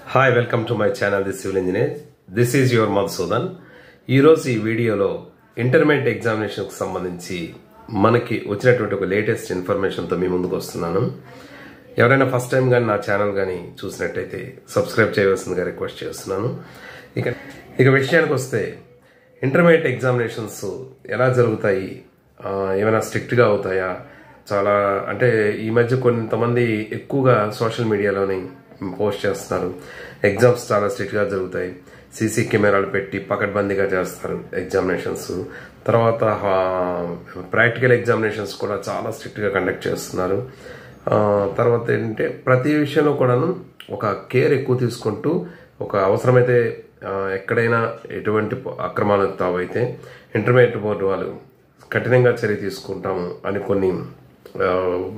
hi welcome to my channel the civil engineer this is your Madhusudan ఈరోజు ఈ వీడియోలో intermediate ఎగ్జామినేషన్కి సంబంధించి మనకి వచ్చినటువంటి ఒక లేటెస్ట్ ఇన్ఫర్మేషన్తో మీ ముందుకు వస్తున్నాను ఎవరైనా ఫస్ట్ టైం కానీ నా ఛానల్ కానీ చూసినట్టయితే సబ్స్క్రైబ్ చేయవలసిందిగా రిక్వెస్ట్ చేస్తున్నాను ఇక ఇక విషయానికి వస్తే ఇంటర్మీడియట్ ఎగ్జామినేషన్స్ ఎలా జరుగుతాయి ఆ, ఏమైనా స్ట్రిక్ట్గా అవుతాయా చాలా అంటే ఈ మధ్య కొంతమంది ఎక్కువగా సోషల్ మీడియాలోని పోస్ట్ చేస్తున్నారు ఎగ్జామ్స్ చాలా స్ట్రిక్ట్గా జరుగుతాయి సీసీ కెమెరాలు పెట్టి పకడ్బందీగా చేస్తారు ఎగ్జామినేషన్స్ తర్వాత ప్రాక్టికల్ ఎగ్జామినేషన్స్ కూడా చాలా స్ట్రిక్ట్గా కండక్ట్ చేస్తున్నారు ఆ, తర్వాత ఏంటంటే ప్రతి విషయంలో కూడాను ఒక కేర్ ఎక్కువ తీసుకుంటూ ఒక అవసరమైతే ఆ, ఎక్కడైనా ఎటువంటి అక్రమాలకు తావైతే ఇంటర్మీడియట్ బోర్డు వాళ్ళు కఠినంగా చర్య తీసుకుంటాము అని కొన్ని ఆ,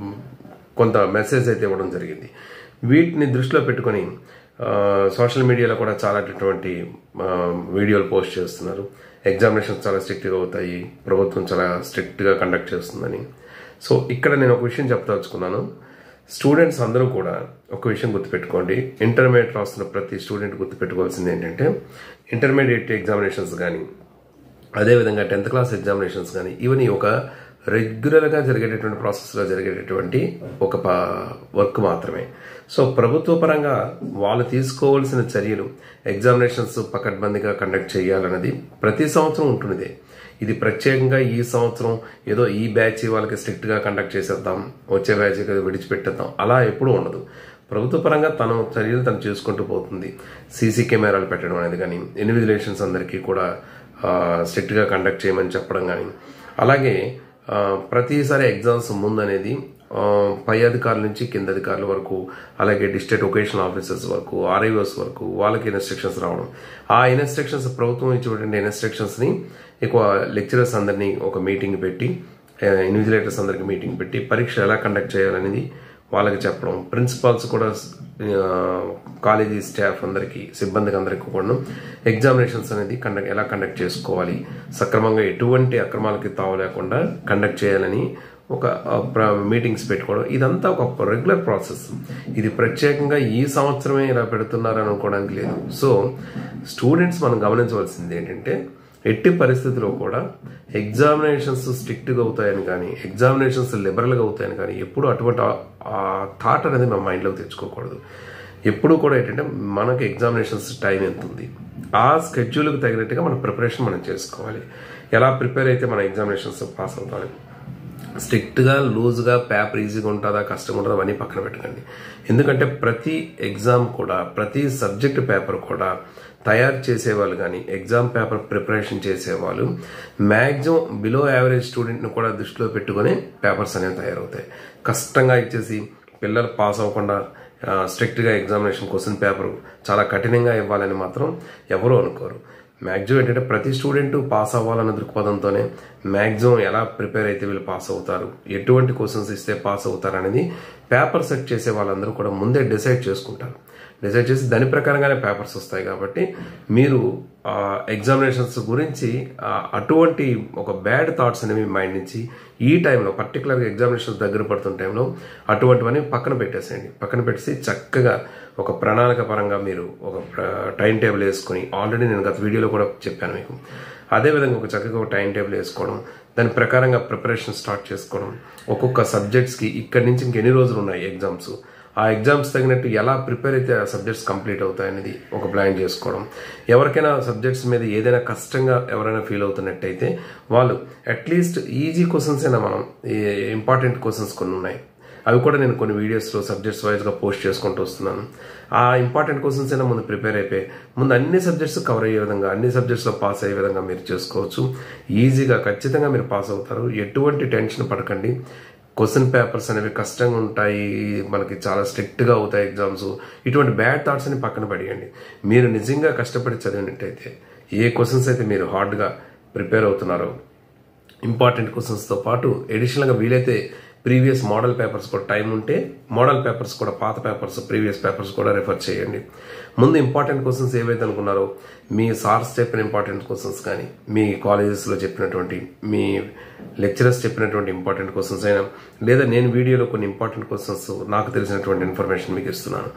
కొంత మెసేజ్ అయితే ఇవ్వడం జరిగింది వీటిని దృష్టిలో పెట్టుకొని ఆ, సోషల్ మీడియాలో కూడా చాలా అటువంటి ఆ, వీడియోలు పోస్ట్ చేస్తున్నారు ఎగ్జామినేషన్స్ చాలా స్ట్రిక్ట్గా అవుతాయి ప్రభుత్వం చాలా స్ట్రిక్ట్గా కండక్ట్ చేస్తుందని సో ఇక్కడ నేను ఒక విషయం చెప్పదలుచుకున్నాను స్టూడెంట్స్ అందరూ కూడా ఒక విషయం గుర్తుపెట్టుకోండి ఇంటర్మీడియట్ రాస్తున్న ప్రతి స్టూడెంట్ గుర్తుపెట్టుకోవాల్సింది ఏంటంటే ఇంటర్మీడియట్ ఎగ్జామినేషన్స్ కానీ అదేవిధంగా టెన్త్ క్లాస్ ఎగ్జామినేషన్స్ కానీ ఇవన్నీ ఒక రెగ్యులర్గా జరిగేటటువంటి ప్రాసెస్లో జరిగేటటువంటి ఒక వర్క్ మాత్రమే సో ప్రభుత్వ పరంగా వాళ్ళు తీసుకోవాల్సిన చర్యలు ఎగ్జామినేషన్స్ పకడ్బందీగా కండక్ట్ చేయాలన్నది ప్రతి సంవత్సరం ఉంటున్నదే ఇది ప్రత్యేకంగా ఈ సంవత్సరం ఏదో ఈ బ్యాచ్ వాళ్ళకి స్ట్రిక్ట్గా కండక్ట్ చేసేద్దాం వచ్చే బ్యాచ్ విడిచిపెట్టేద్దాం అలా ఎప్పుడూ ఉండదు ప్రభుత్వ పరంగా తన చర్యలు తను చేసుకుంటూ పోతుంది సీసీ కెమెరాలు పెట్టడం అనేది కానీ ఇన్విజిలేషన్స్ అందరికీ కూడా స్ట్రిక్ట్గా కండక్ట్ చేయమని చెప్పడం కానీ అలాగే ఆ, ప్రతిసారి ఎగ్జామ్స్ ముందు అనేది ఆ, పై అధికారుల నుంచి కింద అధికారుల వరకు అలాగే డిస్ట్రిక్ట్ వొకేషనల్ ఆఫీసర్స్ వరకు ఆర్ఐఓస్ వరకు వాళ్ళకి ఇన్స్ట్రక్షన్స్ రావడం ఆ ఇన్స్ట్రక్షన్స్ ప్రభుత్వం ఇచ్చినటువంటి ఇన్స్ట్రక్షన్స్ ని ఎక్కువ లెక్చరర్స్ అందరినీ ఒక మీటింగ్ పెట్టి ఇన్విజిలేటర్స్ అందరికి మీటింగ్ పెట్టి పరీక్ష ఎలా కండక్ట్ చేయాలనేది వాళ్ళకి చెప్పడం ప్రిన్సిపాల్స్ కూడా ఆ, కాలేజీ స్టాఫ్ అందరికీ సిబ్బందికి అందరికీ కూడా ఎగ్జామినేషన్స్ అనేది కండక్ట్ ఎలా కండక్ట్ చేసుకోవాలి సక్రమంగా ఎటువంటి అక్రమాలకి తావు లేకుండా కండక్ట్ చేయాలని ఒక ఆ, ప్ర- మీటింగ్స్ పెట్టుకోవడం ఇదంతా ఒక రెగ్యులర్ ప్రాసెస్ ఇది ప్రత్యేకంగా ఈ సంవత్సరమే ఇలా పెడుతున్నారు అనుకోవడానికి లేదు సో స్టూడెంట్స్ మనం గమనించవలసింది ఏంటంటే ఎట్టి పరిస్థితిలో కూడా ఎగ్జామినేషన్స్ స్ట్రిక్ట్గా అవుతాయని కానీ ఎగ్జామినేషన్స్ లిబరల్గా అవుతాయని కానీ ఎప్పుడు అటువంటి ఆ- ఆ థాట్ అనేది మన మైండ్లోకి తెచ్చుకోకూడదు ఎప్పుడు కూడా ఏంటంటే మనకి ఎగ్జామినేషన్స్ టైం ఎంత ఉంది ఆ స్కెడ్యూల్కి తగినట్టుగా మన ప్రిపరేషన్ మనం చేసుకోవాలి ఎలా ప్రిపేర్ అయితే మన ఎగ్జామినేషన్స్ పాస్ అవుతాం స్ట్రిక్ట్గా లూజ్గా పేపర్ ఈజీగా ఉంటుందా కష్టంగా ఉంటుందా అవన్నీ పక్కన పెట్టకండి ఎందుకంటే ప్రతి ఎగ్జామ్ కూడా ప్రతి సబ్జెక్ట్ పేపర్ కూడా తయారు చేసేవాళ్ళు కానీ ఎగ్జామ్ పేపర్ ప్రిపరేషన్ చేసేవాళ్ళు మ్యాక్సిమం బిలో యావరేజ్ స్టూడెంట్ని కూడా దృష్టిలో పెట్టుకొని పేపర్స్ అనేవి తయారవుతాయి కష్టంగా ఇచ్చేసి పిల్లలు పాస్ అవ్వకుండా స్ట్రిక్ట్గా ఎగ్జామినేషన్ క్వశ్చన్ పేపర్ చాలా కఠినంగా ఇవ్వాలని మాత్రం ఎవరూ అనుకోరు మ్యాక్సిమం ఏంటంటే ప్రతి స్టూడెంట్ పాస్ అవ్వాలన్న దృక్పథంతోనే మ్యాక్సిమం ఎలా ప్రిపేర్ అయితే వీళ్ళు పాస్ అవుతారు ఎటువంటి క్వశ్చన్స్ ఇస్తే పాస్ అవుతారు అనేది పేపర్ సెట్ చేసే వాళ్ళందరూ కూడా ముందే డిసైడ్ చేసుకుంటారు డిసైడ్ చేసి దాని ప్రకారంగానే పేపర్స్ వస్తాయి కాబట్టి మీరు ఎగ్జామినేషన్స్ గురించి ఆ, అటువంటి ఒక బ్యాడ్ థాట్స్ అనేవి మైండ్ నుంచి ఈ టైంలో పర్టికులర్గా ఎగ్జామినేషన్స్ దగ్గర పడుతున్న టైంలో అటువంటివన్నీ పక్కన పెట్టేసేయండి పక్కన పెట్టేసి చక్కగా ఒక ప్రణాళిక పరంగా మీరు ఒక టైం టేబుల్ వేసుకొని ఆల్రెడీ నేను గత వీడియోలో కూడా చెప్పాను మీకు అదేవిధంగా ఒక చక్కగా ఒక టైం టేబుల్ వేసుకోవడం దాని ప్రకారంగా ప్రిపరేషన్ స్టార్ట్ చేసుకోవడం ఒక్కొక్క సబ్జెక్ట్స్కి ఇక్కడి నుంచి ఇంకెన్ని రోజులు ఉన్నాయి ఎగ్జామ్స్ ఆ ఎగ్జామ్స్ తగినట్టు ఎలా ప్రిపేర్ అయితే ఆ సబ్జెక్ట్స్ కంప్లీట్ అవుతాయనేది ఒక ప్లాన్ చేసుకోవడం ఎవరికైనా సబ్జెక్ట్స్ మీద ఏదైనా కష్టంగా ఎవరైనా ఫీల్ అవుతున్నట్టయితే వాళ్ళు అట్లీస్ట్ ఈజీ క్వశ్చన్స్ అయినా మనం ఇంపార్టెంట్ క్వశ్చన్స్ కొన్ని ఉన్నాయి అవి కూడా నేను కొన్ని వీడియోస్లో సబ్జెక్ట్స్ వైజ్గా పోస్ట్ చేసుకుంటూ వస్తున్నాను ఆ ఇంపార్టెంట్ క్వశ్చన్స్ అయినా ముందు ప్రిపేర్ అయిపోయి ముందు అన్ని సబ్జెక్ట్స్ కవర్ అయ్యే విధంగా అన్ని సబ్జెక్ట్స్లో పాస్ అయ్యే విధంగా మీరు చేసుకోవచ్చు ఈజీగా ఖచ్చితంగా మీరు పాస్ అవుతారు ఎటువంటి టెన్షన్ పడకండి క్వశ్చన్ పేపర్స్ అనేవి కష్టంగా ఉంటాయి మనకి చాలా స్ట్రిక్ట్గా అవుతాయి ఎగ్జామ్స్ ఇటువంటి బ్యాడ్ థాట్స్ అని పక్కన పడేయండి మీరు నిజంగా కష్టపడి చదివినట్టయితే ఏ క్వశ్చన్స్ అయితే మీరు హార్డ్గా ప్రిపేర్ అవుతున్నారో ఇంపార్టెంట్ క్వశ్చన్స్తో పాటు ఎడిషనల్గా వీలైతే ప్రీవియస్ మోడల్ పేపర్స్ కూడా టైం ఉంటే మోడల్ పేపర్స్ కూడా పాత పేపర్స్ ప్రీవియస్ పేపర్స్ కూడా రెఫర్ చేయండి ముందు ఇంపార్టెంట్ క్వశ్చన్స్ ఏవైతే అనుకున్నారో మీ సార్స్ చెప్పిన ఇంపార్టెంట్ క్వశ్చన్స్ కానీ మీ కాలేజెస్లో చెప్పినటువంటి మీ లెక్చరర్స్ చెప్పినటువంటి ఇంపార్టెంట్ క్వశ్చన్స్ అయినా లేదా నేను వీడియోలో కొన్ని ఇంపార్టెంట్ క్వశ్చన్స్ నాకు తెలిసినటువంటి ఇన్ఫర్మేషన్ మీకు ఇస్తున్నాను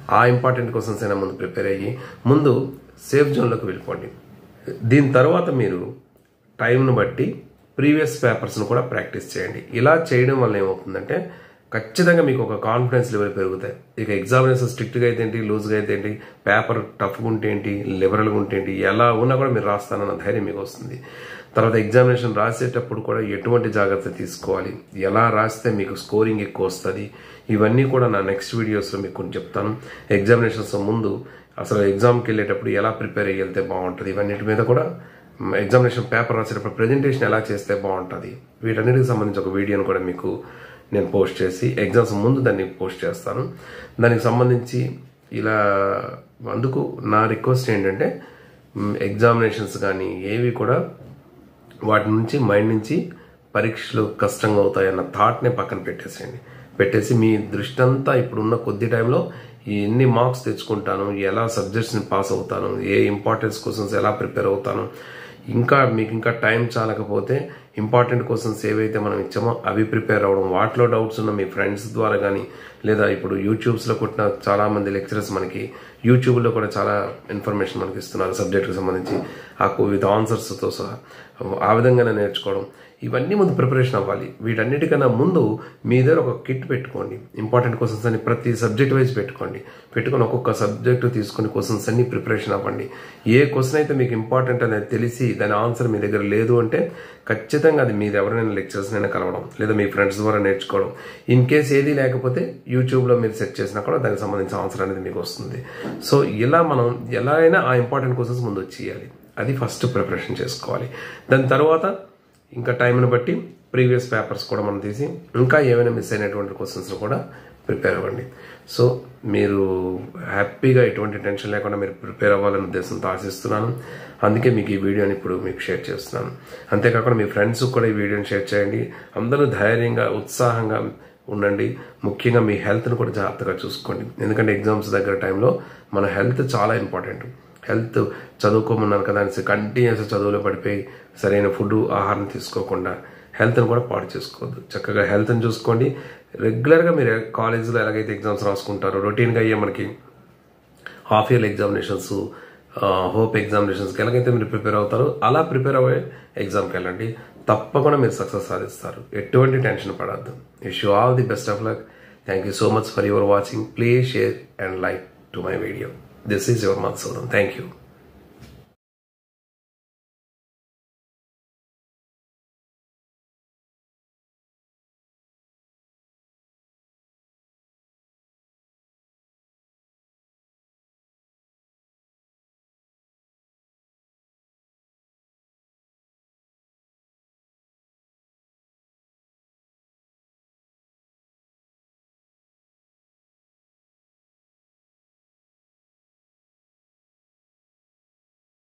ఆ ఇంపార్టెంట్ క్వశ్చన్స్ అయినా ముందు ప్రిపేర్ అయ్యి ముందు సేఫ్ జోన్లోకి వెళ్ళిపోండి దీని తర్వాత మీరు టైంను బట్టి ప్రీవియస్ పేపర్స్ను కూడా ప్రాక్టీస్ చేయండి ఇలా చేయడం వల్ల ఏమవుతుందంటే ఖచ్చితంగా మీకు ఒక కాన్ఫిడెన్స్ లెవెల్ పెరుగుతాయి ఇక ఎగ్జామినేషన్ స్ట్రిక్ట్గా అయితే ఏంటి లూజ్గా అయితే ఏంటి పేపర్ టఫ్గా ఉంటే ఏంటి లిబరల్గా ఉంటే ఏంటి ఎలా ఉన్నా కూడా మీరు రాస్తానన్న ధైర్యం మీకు వస్తుంది తర్వాత ఎగ్జామినేషన్ రాసేటప్పుడు కూడా ఎటువంటి జాగ్రత్త తీసుకోవాలి ఎలా రాస్తే మీకు స్కోరింగ్ ఎక్కువ వస్తుంది ఇవన్నీ కూడా నా నెక్స్ట్ వీడియోస్లో మీకు కొన్ని చెప్తాను ఎగ్జామినేషన్స్ ముందు అసలు ఎగ్జామ్కి వెళ్ళేటప్పుడు ఎలా ప్రిపేర్ అయ్యి వెళ్తే బాగుంటుంది ఇవన్నిటి మీద కూడా ఎగ్జామినేషన్ పేపర్ రాసేటప్పుడు ప్రజెంటేషన్ ఎలా చేస్తే బాగుంటుంది వీటన్నిటికి సంబంధించి ఒక వీడియోని కూడా మీకు నేను పోస్ట్ చేసి ఎగ్జామ్స్ ముందు దాన్ని పోస్ట్ చేస్తాను దానికి సంబంధించి ఇలా అందుకు నా రిక్వెస్ట్ ఏంటంటే ఎగ్జామినేషన్స్ కానీ ఏవి కూడా వాటి నుంచి మైండ్ నుంచి పరీక్షలు కష్టంగా అవుతాయన్న థాట్నే పక్కన పెట్టేసేయండి పెట్టేసి మీ దృష్టి అంతా ఇప్పుడున్న కొద్ది టైంలో ఎన్ని మార్క్స్ తెచ్చుకుంటాను ఎలా సబ్జెక్ట్స్ని పాస్ అవుతాను ఏ ఇంపార్టెన్స్ క్వశ్చన్స్ ఎలా ప్రిపేర్ అవుతాను ఇంకా మీకు ఇంకా టైం చాలకపోతే ఇంపార్టెంట్ క్వశ్చన్స్ ఏవైతే మనం ఇచ్చామో అవి ప్రిపేర్ అవ్వడం వాటిలో డౌట్స్ ఉన్న మీ ఫ్రెండ్స్ ద్వారా కానీ లేదా ఇప్పుడు యూట్యూబ్స్లో కొట్టిన చాలా మంది లెక్చరర్స్ మనకి యూట్యూబ్లో కూడా చాలా ఇన్ఫర్మేషన్ మనకి ఇస్తున్నారు సబ్జెక్ట్కి సంబంధించి ఆ విత్ ఆన్సర్స్తో సహా ఆ విధంగానే నేర్చుకోవడం ఇవన్నీ ముందు ప్రిపరేషన్ అవ్వాలి వీటన్నిటికన్నా ముందు మీ దగ్గర ఒక కిట్ పెట్టుకోండి ఇంపార్టెంట్ క్వశ్చన్స్ అని ప్రతి సబ్జెక్ట్ వైజ్ పెట్టుకోండి పెట్టుకొని ఒక్కొక్క సబ్జెక్టు తీసుకుని క్వశ్చన్స్ అన్ని ప్రిపరేషన్ అవ్వండి ఏ క్వశ్చన్ అయితే మీకు ఇంపార్టెంట్ అనేది తెలిసి దాని ఆన్సర్ మీ దగ్గర లేదు అంటే ఖచ్చితంగా అది మీరు ఎవరైనా లెక్చరర్స్ అయినా కలవడం లేదా మీ ఫ్రెండ్స్ ద్వారా నేర్చుకోవడం ఇన్ కేస్ ఏది లేకపోతే యూట్యూబ్లో మీరు సెర్చ్ చేసినా కూడా దానికి సంబంధించిన ఆన్సర్ అనేది మీకు వస్తుంది సో ఇలా మనం ఎలా అయినా ఆ ఇంపార్టెంట్ క్వశ్చన్స్ ముందు వచ్చేయాలి అది ఫస్ట్ ప్రిపరేషన్ చేసుకోవాలి దాని తర్వాత ఇంకా టైంని బట్టి ప్రీవియస్ పేపర్స్ కూడా మనం తీసి ఇంకా ఏమైనా మిస్ అయినటువంటి క్వశ్చన్స్ కూడా ప్రిపేర్ అవ్వండి సో మీరు హ్యాపీగా ఎటువంటి టెన్షన్ లేకుండా మీరు ప్రిపేర్ అవ్వాలనే ఉద్దేశంతో ఆశిస్తున్నాను అందుకే మీకు ఈ వీడియోని ఇప్పుడు మీకు షేర్ చేస్తున్నాను అంతేకాకుండా మీ ఫ్రెండ్స్ కూడా ఈ వీడియోని షేర్ చేయండి అందరూ ధైర్యంగా ఉత్సాహంగా ఉండండి ముఖ్యంగా మీ హెల్త్ని కూడా జాగ్రత్తగా చూసుకోండి ఎందుకంటే ఎగ్జామ్స్ దగ్గర టైంలో మన హెల్త్ చాలా ఇంపార్టెంట్ హెల్త్ చదువుకోమన్నాను కదా అనేసి కంటిన్యూస్ చదువులో పడిపోయి సరైన ఫుడ్ ఆహారం తీసుకోకుండా హెల్త్ని కూడా పాడు చేసుకోవద్దు చక్కగా హెల్త్ని చూసుకోండి రెగ్యులర్గా మీరు కాలేజీలో ఎలాగైతే ఎగ్జామ్స్ రాసుకుంటారో రొటీన్గా అయ్యే మనకి హాఫ్ ఇయర్ ఎగ్జామినేషన్స్ హోప్ ఎగ్జామినేషన్స్కి ఎలాగైతే మీరు ప్రిపేర్ అవుతారో అలా ప్రిపేర్ అవ్వే ఎగ్జామ్కి వెళ్ళండి తప్పకుండా మీరు సక్సెస్ సాధిస్తారు ఎటువంటి టెన్షన్ పడద్దు wish you all the best of luck thank you so much for your watching please share and like to my video this is your Madhusudan thank you